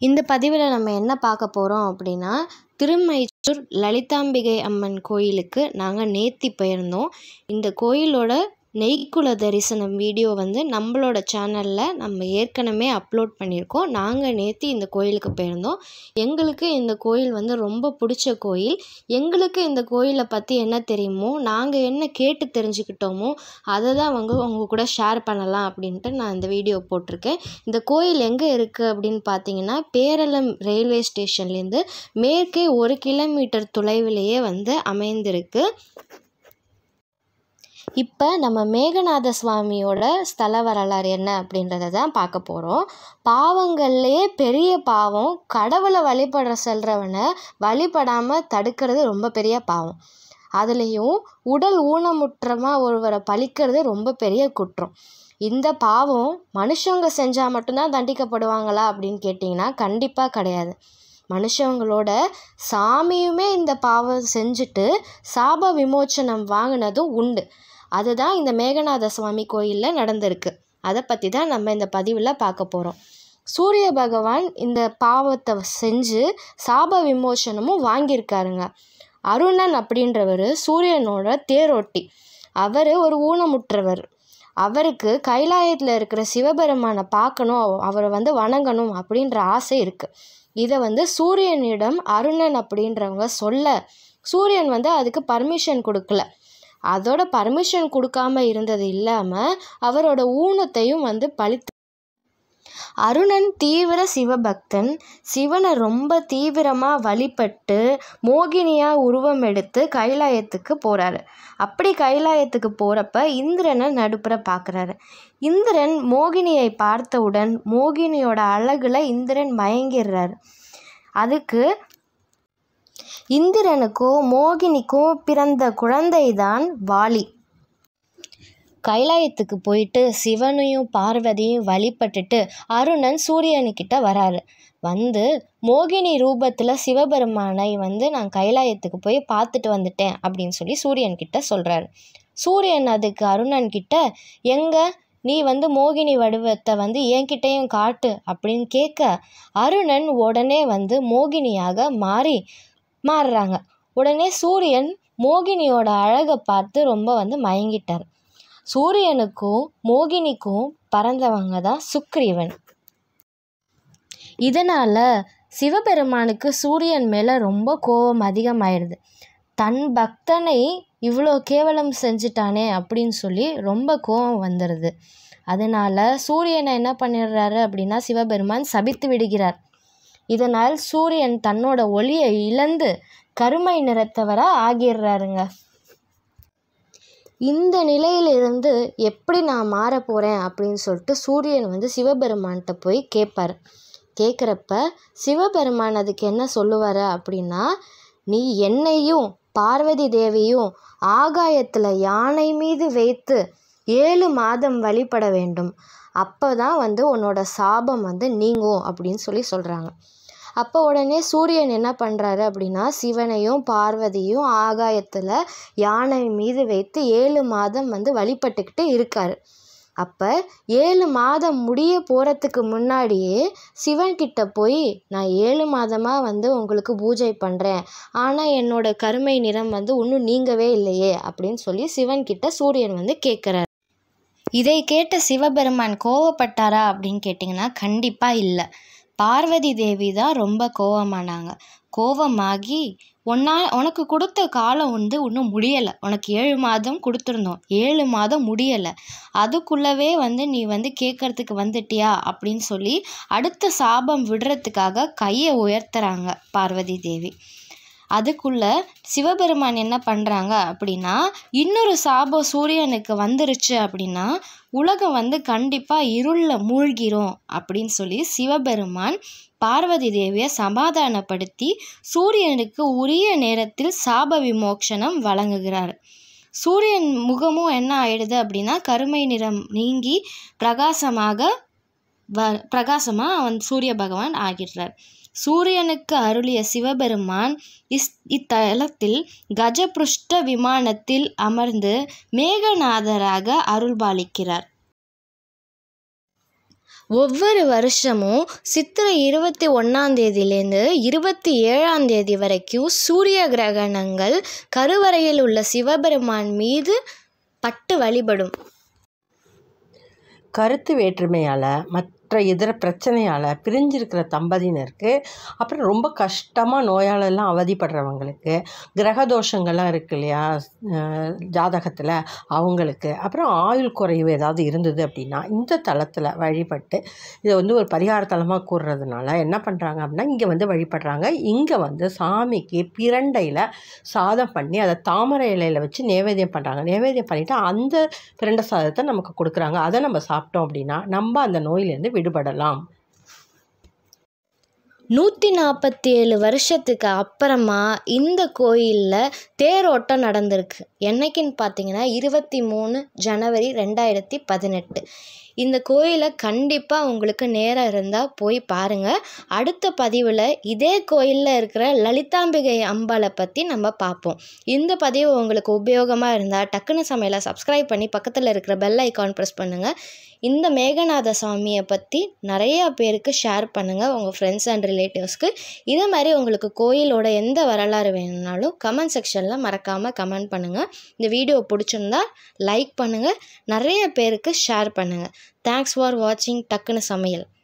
இந்த பதிவில் நம்ம என்ன பார்க்க போகிறோம் அப்படின்னா திருமைச்சூர் லலிதாம்பிகை அம்மன் கோயிலுக்கு நாங்கள் நேத்தி போயிருந்தோம் இந்த கோயிலோட நெய்க்குல தரிசனம் வீடியோ வந்து நம்மளோட சேனலில் நம்ம ஏற்கனவே அப்லோட் பண்ணியிருக்கோம் நாங்கள் நேத்தி இந்த கோயிலுக்கு போயிருந்தோம் எங்களுக்கு இந்த கோயில் வந்து ரொம்ப பிடிச்ச கோயில் எங்களுக்கு இந்த கோயிலை பற்றி என்ன தெரியுமோ நாங்கள் என்ன கேட்டு தெரிஞ்சுக்கிட்டோமோ அதை தான் வந்து உங்கள் கூட ஷேர் பண்ணலாம் அப்படின்ட்டு நான் இந்த வீடியோ போட்டிருக்கேன் இந்த கோயில் எங்கே இருக்குது அப்படின்னு பார்த்தீங்கன்னா பேரளம் ரயில்வே ஸ்டேஷன்லேருந்து மேற்கே ஒரு கிலோமீட்டர் தொலைவிலேயே வந்து அமைந்திருக்கு இப்போ நம்ம மேகநாத சுவாமியோட ஸ்தல வரலாறு என்ன அப்படின்றத தான் பார்க்க போகிறோம் பாவங்கள்லேயே பெரிய பாவம் கடவுளை வழிபடுற செல்றவனை வழிபடாமல் தடுக்கிறது ரொம்ப பெரிய பாவம் அதுலேயும் உடல் ஊனமுற்றமாக ஒருவரை பழிக்கிறது ரொம்ப பெரிய குற்றம் இந்த பாவம் மனுஷங்க செஞ்சால் மட்டும்தான் தண்டிக்கப்படுவாங்களா அப்படின்னு கேட்டிங்கன்னா கண்டிப்பாக கிடையாது மனுஷங்களோட சாமியுமே இந்த பாவம் செஞ்சுட்டு சாப விமோச்சனம் வாங்கினதும் உண்டு அதுதான் இந்த மேகநாத சுவாமி கோயிலில் நடந்திருக்கு அதை பற்றி தான் நம்ம இந்த பதிவில் பார்க்க போகிறோம் சூரிய பகவான் இந்த பாவத்தை செஞ்சு சாப விமோசனமும் வாங்கியிருக்காருங்க அருணன் அப்படின்றவர் சூரியனோட தேரோட்டி அவர் ஒரு ஊனமுற்றவர் அவருக்கு கைலாயத்தில் இருக்கிற சிவபெருமானை பார்க்கணும் அவரை வந்து வணங்கணும் அப்படின்ற ஆசை இருக்குது இதை வந்து சூரியனிடம் அருணன் அப்படின்றவங்க சொல்ல சூரியன் வந்து அதுக்கு பர்மிஷன் கொடுக்கல அதோட பர்மிஷன் கொடுக்காம இருந்தது இல்லாமல் அவரோட ஊனத்தையும் வந்து பழித்து அருணன் தீவிர சிவபக்தன் சிவனை ரொம்ப தீவிரமாக வழிபட்டு மோகினியாக உருவம் எடுத்து கைலாயத்துக்கு போகிறாரு அப்படி கைலாயத்துக்கு போகிறப்ப இந்திரனை நடுப்புற பார்க்குறாரு இந்திரன் மோகினியை பார்த்தவுடன் மோகினியோட அழகில் இந்திரன் மயங்கிடுறாரு அதுக்கு இந்திரனுக்கும் மோகினிக்கும் பிறந்த குழந்தைதான் வாலி கைலாயத்துக்கு போயிட்டு சிவனையும் பார்வதியும் வழிபட்டுட்டு அருணன் சூரியனுக்கிட்ட வராரு வந்து மோகினி ரூபத்தில் சிவபெருமானை வந்து நான் கைலாயத்துக்கு போய் பார்த்துட்டு வந்துட்டேன் அப்படின்னு சொல்லி சூரியன்கிட்ட சொல்கிறாரு சூரியன் அதுக்கு அருணன் கிட்ட எங்க நீ வந்து மோகினி வடிவத்தை வந்து என்கிட்டையும் காட்டு அப்படின்னு கேட்க அருணன் உடனே வந்து மோகினியாக மாறி மாறுறாங்க உடனே சூரியன் மோகினியோட அழகை பார்த்து ரொம்ப வந்து மயங்கிட்டார் சூரியனுக்கும் மோகினிக்கும் பறந்தவங்க தான் சுக்ரீவன் இதனால் சிவபெருமானுக்கு சூரியன் மேலே ரொம்ப கோபம் அதிகமாயிடுது தன் பக்தனை இவ்வளோ கேவலம் செஞ்சிட்டானே அப்படின்னு சொல்லி ரொம்ப கோபம் வந்துடுது அதனால் சூரியனை என்ன பண்ணிடுறாரு அப்படின்னா சிவபெருமான் சபித்து விடுகிறார் இதனால் சூரியன் தன்னோட ஒளியை இழந்து கருமை நிறத்தவராக ஆகிடுறாருங்க இந்த நிலையிலிருந்து எப்படி நான் மாற போகிறேன் அப்படின்னு சொல்லிட்டு சூரியன் வந்து சிவபெருமான்கிட்ட போய் கேட்பார் கேட்குறப்ப சிவபெருமான் அதுக்கு என்ன சொல்லுவார் அப்படின்னா நீ என்னையும் பார்வதி தேவியும் ஆகாயத்தில் யானை மீது வைத்து ஏழு மாதம் வழிபட வேண்டும் அப்போ தான் வந்து உன்னோட சாபம் வந்து நீங்கும் அப்படின்னு சொல்லி சொல்கிறாங்க அப்போ உடனே சூரியன் என்ன பண்ணுறாரு அப்படின்னா சிவனையும் பார்வதியும் ஆகாயத்தில் யானை மீது வைத்து ஏழு மாதம் வந்து வழிபட்டுக்கிட்டு இருக்கார் அப்போ ஏழு மாதம் முடிய போகிறதுக்கு முன்னாடியே சிவன்கிட்ட போய் நான் ஏழு மாதமாக வந்து உங்களுக்கு பூஜை பண்ணுறேன் ஆனால் என்னோட கருமை நிறம் வந்து இன்னும் நீங்கவே இல்லையே அப்படின்னு சொல்லி சிவன்கிட்ட சூரியன் வந்து கேட்குறாரு இதை கேட்ட சிவபெருமான் கோவப்பட்டாரா அப்படின்னு கேட்டிங்கன்னா கண்டிப்பாக இல்லை பார்வதி தேவி தான் ரொம்ப கோவமானாங்க கோவமாகி ஒன்னா உனக்கு கொடுத்த காலம் வந்து இன்னும் முடியலை உனக்கு ஏழு மாதம் கொடுத்துருந்தோம் ஏழு மாதம் முடியலை அதுக்குள்ளவே வந்து நீ வந்து கேட்கறதுக்கு வந்துட்டியா அப்படின்னு சொல்லி அடுத்த சாபம் விடுறதுக்காக கையை உயர்த்துறாங்க பார்வதி தேவி அதுக்குள்ள சிவபெருமான் என்ன பண்ணுறாங்க அப்படின்னா இன்னொரு சாபம் சூரியனுக்கு வந்துருச்சு அப்படின்னா உலகம் வந்து கண்டிப்பாக இருளில் மூழ்கிரும் அப்படின்னு சொல்லி சிவபெருமான் பார்வதி தேவியை சமாதானப்படுத்தி சூரியனுக்கு உரிய நேரத்தில் சாப விமோக்ஷனம் வழங்குகிறார் சூரியன் முகமும் என்ன ஆயிடுது அப்படின்னா கருமை நிறம் நீங்கி பிரகாசமாக வ பிரகாசமாக அவன் சூரிய பகவான் ஆகிடுறார் சூரியனுக்கு அருளிய சிவபெருமான் இஸ் இத்தலத்தில் கஜபுருஷ்ட விமானத்தில் அமர்ந்து மேகநாதராக அருள்பாலிக்கிறார் ஒவ்வொரு வருஷமும் சித்திரை இருபத்தி ஒன்றாம் தேதியிலேருந்து இருபத்தி ஏழாம் தேதி வரைக்கும் சூரிய கிரகணங்கள் கருவறையில் உள்ள சிவபெருமான் மீது பட்டு வழிபடும் கருத்து வேற்றுமையால் மற்ற இதர பிரச்சனையால் பிரிஞ்சிருக்கிற தம்பதியினருக்கு அப்புறம் ரொம்ப கஷ்டமாக நோயாலெல்லாம் அவதிப்படுறவங்களுக்கு கிரக தோஷங்கள்லாம் இருக்கு இல்லையா ஜாதகத்தில் அவங்களுக்கு அப்புறம் ஆயுள் குறைவு ஏதாவது இருந்தது அப்படின்னா இந்த தளத்தில் வழிபட்டு இதை வந்து ஒரு பரிகார தலமாக கூறுறதுனால என்ன பண்ணுறாங்க அப்படின்னா இங்கே வந்து வழிபடுறாங்க இங்கே வந்து சாமிக்கு பிரண்டையில் சாதம் பண்ணி அதை தாமரை இலையில் வச்சு நேவேத்தியம் பண்ணுறாங்க நேவேத்தியம் பண்ணிவிட்டு அந்த பிரண்டை சாதத்தை நமக்கு கொடுக்குறாங்க அதை நம்ம சாப்பிட்டோம் அப்படின்னா நம்ம அந்த நோயிலேருந்து விடுபடலாம் நூற்றி நாற்பத்தி ஏழு வருஷத்துக்கு அப்புறமா இந்த கோயிலில் தேரோட்டம் நடந்திருக்கு என்னைக்குன்னு பார்த்தீங்கன்னா இருபத்தி மூணு ஜனவரி ரெண்டாயிரத்தி பதினெட்டு இந்த கோயிலை கண்டிப்பாக உங்களுக்கு நேரம் இருந்தால் போய் பாருங்கள் அடுத்த பதிவில் இதே கோயிலில் இருக்கிற லலிதாம்பிகை அம்பாளை பற்றி நம்ம பார்ப்போம் இந்த பதிவு உங்களுக்கு உபயோகமாக இருந்தால் டக்குன்னு சமையலை சப்ஸ்கிரைப் பண்ணி பக்கத்தில் இருக்கிற பெல் ஐக்கான் ப்ரெஸ் பண்ணுங்கள் இந்த மேகநாத சாமியை பற்றி நிறையா பேருக்கு ஷேர் பண்ணுங்கள் உங்கள் ஃப்ரெண்ட்ஸ் அண்ட் ரிலேட்டிவ்ஸ்க்கு இதே மாதிரி உங்களுக்கு கோயிலோட எந்த வரலாறு வேணும்னாலும் கமெண்ட் செக்ஷனில் மறக்காமல் கமெண்ட் பண்ணுங்கள் இந்த வீடியோ பிடிச்சிருந்தா லைக் பண்ணுங்கள் நிறைய பேருக்கு ஷேர் பண்ணுங்கள் தேங்க்ஸ் ஃபார் வாட்சிங் டக்குன்னு சமையல்